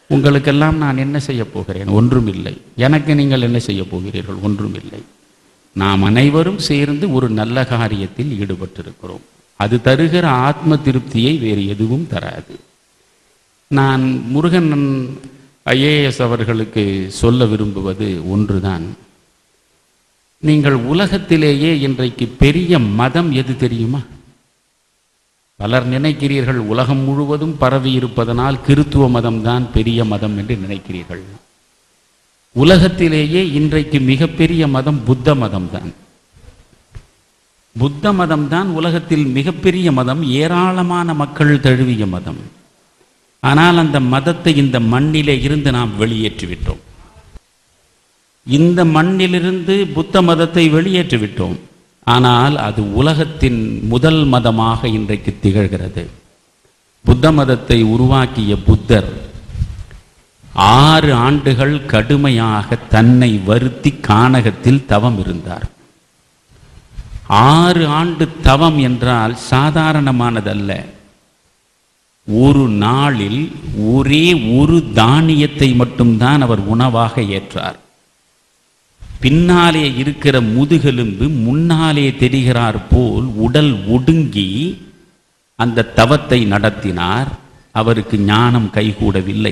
உங்களுக்கெல்லாம் நான் என்ன செய்ய போகிறேன் ஒன்றுமில்லை எனக்கு நீங்கள் என்ன செய்ய போகிறீர்கள் ஒன்றுமில்லை நாம் அனைவரும் சேர்ந்து ஒரு நல்ல காரியத்தில் ஈடுபட்டிருக்கிறோம் அது தருகிற ஆத்ம திருப்தியை வேறு எதுவும் தராது நான் முருகன் ஐஏஎஸ் அவர்களுக்கு சொல்ல விரும்புவது ஒன்றுதான் நீங்கள் உலகத்திலேயே இன்றைக்கு பெரிய மதம் எது தெரியுமா பலர் நினைக்கிறீர்கள் உலகம் முழுவதும் பரவி இருப்பதனால் கிறித்துவ மதம்தான் பெரிய மதம் என்று நினைக்கிறீர்கள் உலகத்திலேயே இன்றைக்கு மிகப்பெரிய மதம் புத்த மதம்தான் புத்த மதம்தான் உலகத்தில் மிகப்பெரிய மதம் ஏராளமான மக்கள் தழுவிய மதம் ஆனால் அந்த மதத்தை இந்த மண்ணிலே இருந்து நாம் வெளியேற்றிவிட்டோம் இந்த மண்ணிலிருந்து புத்த மதத்தை வெளியேற்றிவிட்டோம் ஆனால் அது உலகத்தின் முதல் மதமாக இன்றைக்கு திகழ்கிறது புத்த மதத்தை உருவாக்கிய புத்தர் ஆறு ஆண்டுகள் கடுமையாக தன்னை வருத்தி கானகத்தில் தவம் இருந்தார் ஆறு ஆண்டு தவம் என்றால் சாதாரணமானதல்ல ஒரு நாளில் ஒரே ஒரு தானியத்தை மட்டும்தான் அவர் உணவாக ஏற்றார் பின்னாலே இருக்கிற முதுகெலும்பு முன்னாலே தெரிகிறார் போல் உடல் ஒடுங்கி அந்த தவத்தை நடத்தினார் அவருக்கு ஞானம் கைகூடவில்லை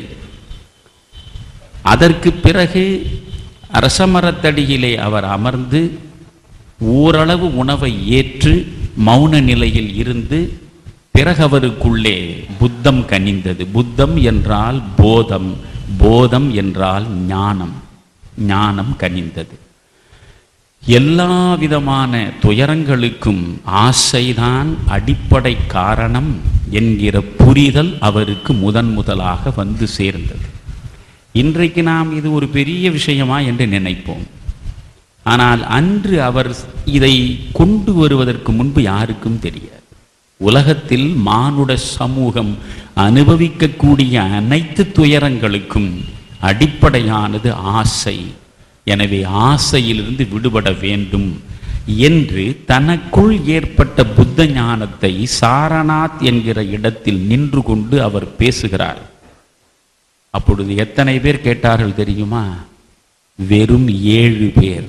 அதற்கு பிறகு அரசமரத்தடியிலே அவர் அமர்ந்து ஓரளவு உணவை ஏற்று மௌன நிலையில் இருந்து பிறகு அவருக்குள்ளே புத்தம் கனிந்தது புத்தம் என்றால் போதம் போதம் என்றால் ஞானம் ஞானம் கனிந்தது எல்லா விதமான துயரங்களுக்கும் ஆசைதான் அடிப்படை காரணம் என்கிற புரிதல் அவருக்கு முதன் முதலாக வந்து சேர்ந்தது இன்றைக்கு நாம் இது ஒரு பெரிய விஷயமா என்று நினைப்போம் ஆனால் அன்று அவர் இதை கொண்டு வருவதற்கு முன்பு யாருக்கும் தெரியாது உலகத்தில் மானுட சமூகம் அனுபவிக்கக்கூடிய அனைத்து துயரங்களுக்கும் அடிப்படையானது ஆசை எனவே ஆசையிலிருந்து விடுபட வேண்டும் என்று தனக்குள் ஏற்பட்ட புத்த ஞானத்தை சாரநாத் என்கிற இடத்தில் நின்று கொண்டு அவர் பேசுகிறார் அப்பொழுது எத்தனை பேர் கேட்டார்கள் தெரியுமா வெறும் ஏழு பேர்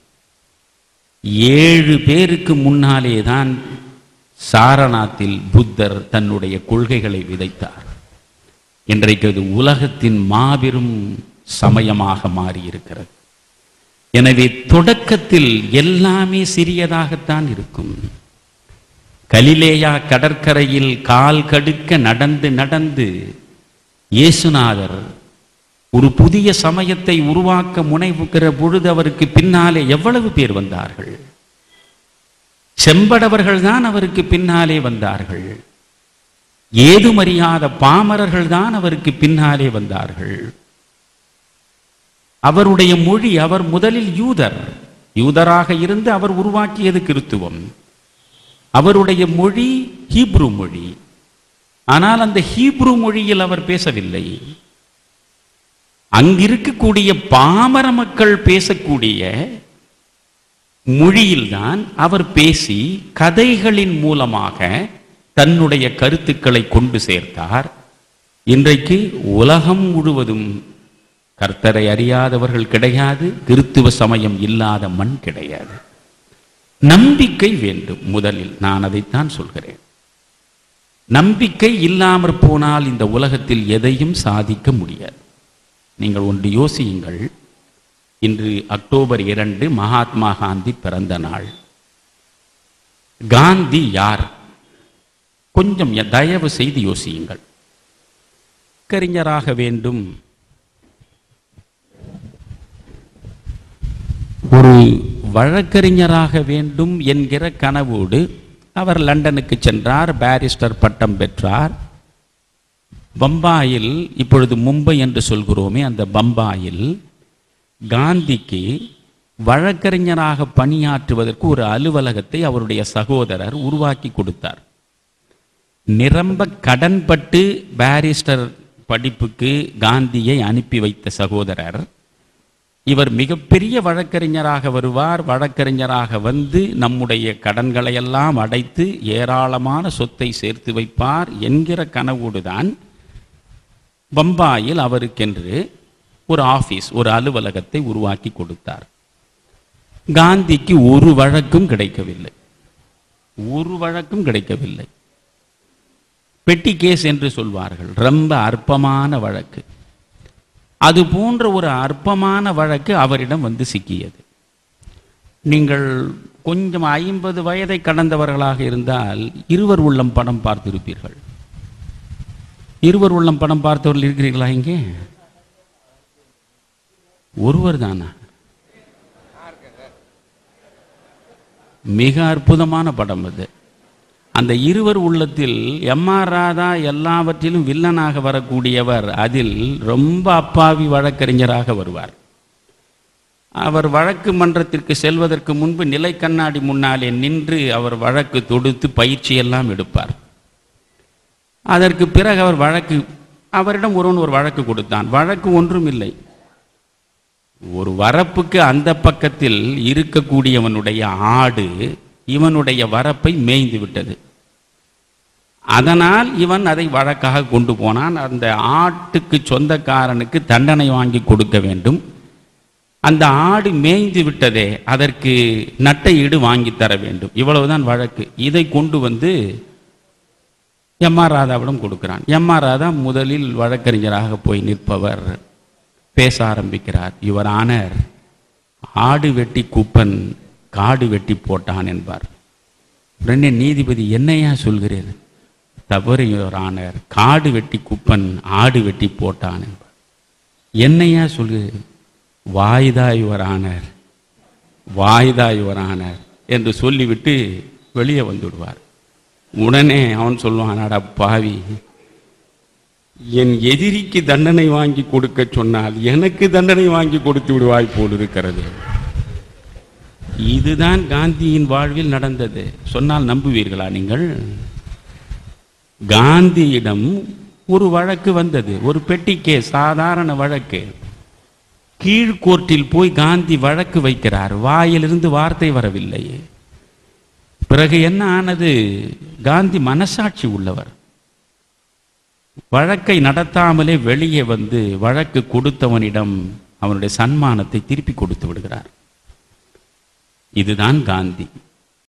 ஏழு பேருக்கு முன்னாலே தான் சாரநாத்தில் புத்தர் தன்னுடைய கொள்கைகளை விதைத்தார் இன்றைக்கு அது உலகத்தின் மாபெரும் சமயமாக மாறியிருக்கிறது எனவே தொடக்கத்தில் எல்லாமே சிறியதாகத்தான் இருக்கும் கலிலேயா கடற்கரையில் கால் கடுக்க நடந்து நடந்து இயேசுநாதர் ஒரு புதிய சமயத்தை உருவாக்க முனைவுகிற பொழுது அவருக்கு பின்னாலே எவ்வளவு பேர் வந்தார்கள் செம்படவர்கள் தான் அவருக்கு பின்னாலே வந்தார்கள் ஏதுமறியாத பாமரர்கள் தான் அவருக்கு பின்னாலே வந்தார்கள் அவருடைய மொழி அவர் முதலில் யூதர் யூதராக இருந்து அவர் உருவாக்கியது கிறித்துவம் அவருடைய மொழி ஹீப்ரு மொழி ஆனால் அந்த ஹீப்ரு மொழியில் அவர் பேசவில்லை அங்கிருக்கக்கூடிய பாமர மக்கள் பேசக்கூடிய மொழியில்தான் அவர் பேசி கதைகளின் மூலமாக தன்னுடைய கருத்துக்களை கொண்டு சேர்த்தார் இன்றைக்கு உலகம் முழுவதும் கர்த்தரை அறியாதவர்கள் கிடையாது கிறித்துவ சமயம் இல்லாத மண் கிடையாது நம்பிக்கை வேண்டும் முதலில் நான் அதைத்தான் சொல்கிறேன் நம்பிக்கை இல்லாமற் போனால் இந்த உலகத்தில் எதையும் சாதிக்க முடியாது நீங்கள் ஒன்று யோசியுங்கள் இன்று அக்டோபர் இரண்டு மகாத்மா காந்தி பிறந்த நாள் காந்தி யார் கொஞ்சம் தயவு செய்து யோசியுங்கள் கறிஞராக வேண்டும் ஒரு வழக்கறிஞராக வேண்டும் என்கிற கனவோடு அவர் லண்டனுக்கு சென்றார் பாரிஸ்டர் பட்டம் பெற்றார் பம்பாயில் இப்பொழுது மும்பை என்று சொல்கிறோமே அந்த பம்பாயில் காந்திக்கு வழக்கறிஞராக பணியாற்றுவதற்கு ஒரு அலுவலகத்தை அவருடைய சகோதரர் உருவாக்கி கொடுத்தார் நிரம்ப கடன்பட்டு பாரிஸ்டர் படிப்புக்கு காந்தியை அனுப்பி வைத்த சகோதரர் இவர் மிகப்பெரிய வழக்கறிஞராக வருவார் வழக்கறிஞராக வந்து நம்முடைய கடன்களை எல்லாம் அடைத்து ஏராளமான சொத்தை சேர்த்து வைப்பார் என்கிற கனவோடுதான் பம்பாயில் அவருக்கென்று ஒரு ஆபீஸ் ஒரு அலுவலகத்தை உருவாக்கி கொடுத்தார் காந்திக்கு ஒரு வழக்கும் கிடைக்கவில்லை ஒரு வழக்கும் கிடைக்கவில்லை பெட்டி கேஸ் என்று சொல்வார்கள் ரொம்ப அற்பமான வழக்கு அது போன்ற ஒரு அற்பமான வழக்கு அவரிடம் வந்து சிக்கியது நீங்கள் கொஞ்சம் ஐம்பது வயதை கடந்தவர்களாக இருந்தால் இருவர் உள்ளம் படம் பார்த்திருப்பீர்கள் இருவர் உள்ளம் படம் பார்த்தவர்கள் இருக்கிறீர்களா இங்கே ஒருவர் தானா மிக அற்புதமான படம் அது அந்த இருவர் உள்ளத்தில் எம் ஆர் ராதா எல்லாவற்றிலும் வில்லனாக வரக்கூடியவர் அதில் ரொம்ப அப்பாவி வழக்கறிஞராக வருவார் அவர் வழக்கு மன்றத்திற்கு செல்வதற்கு முன்பு நிலை கண்ணாடி முன்னாலே நின்று அவர் வழக்கு தொடுத்து பயிற்சியெல்லாம் எடுப்பார் அதற்கு பிறகு அவர் வழக்கு அவரிடம் ஒருவன் ஒரு வழக்கு கொடுத்தான் வழக்கு ஒன்றும் இல்லை ஒரு வரப்புக்கு அந்த பக்கத்தில் இருக்கக்கூடியவனுடைய ஆடு இவனுடைய வரப்பை மேய்ந்து விட்டது அதனால் இவன் அதை வழக்காக கொண்டு போனான் அந்த ஆட்டுக்கு சொந்தக்காரனுக்கு தண்டனை வாங்கி கொடுக்க வேண்டும் அந்த ஆடு மேய்ந்து விட்டதே அதற்கு நட்டை ஈடு வாங்கி தர வேண்டும் இவ்வளவுதான் வழக்கு இதை கொண்டு வந்து எம் ஆர் ராதாவிடம் கொடுக்கிறான் எம் ஆர் ராதா முதலில் வழக்கறிஞராக போய் நிற்பவர் பேச ஆரம்பிக்கிறார் யுவர் ஆனர் ஆடு வெட்டி குப்பன் காடு வெட்டி போட்டான் என்பார் உடனே நீதிபதி என்னையா சொல்கிறீர் தவறு யுவர் ஆனர் காடு வெட்டி குப்பன் ஆடு வெட்டி போட்டான் என்பார் என்னையா சொல்கிறீர் வாய்தா யுவர் ஆனர் வாய்தா யுவர் ஆனர் என்று சொல்லிவிட்டு வெளியே வந்து விடுவார் உடனே அவன் சொல்லுவான் அட பாவி என் எதிரிக்கு தண்டனை வாங்கி கொடுக்க சொன்னால் எனக்கு தண்டனை வாங்கி கொடுத்து விடுவாய் போல் இருக்கிறது இதுதான் காந்தியின் வாழ்வில் நடந்தது சொன்னால் நம்புவீர்களா நீங்கள் காந்தியிடம் ஒரு வழக்கு வந்தது ஒரு பெட்டிக்கே சாதாரண வழக்கு கீழ்கோர்ட்டில் போய் காந்தி வழக்கு வைக்கிறார் வாயிலிருந்து வார்த்தை வரவில்லை பிறகு என்ன ஆனது காந்தி மனசாட்சி உள்ளவர் வழக்கை நடத்தாமலே வெளியே வந்து வழக்கு கொடுத்தவனிடம் அவனுடைய சன்மானத்தை திருப்பி கொடுத்து விடுகிறார் இதுதான் காந்தி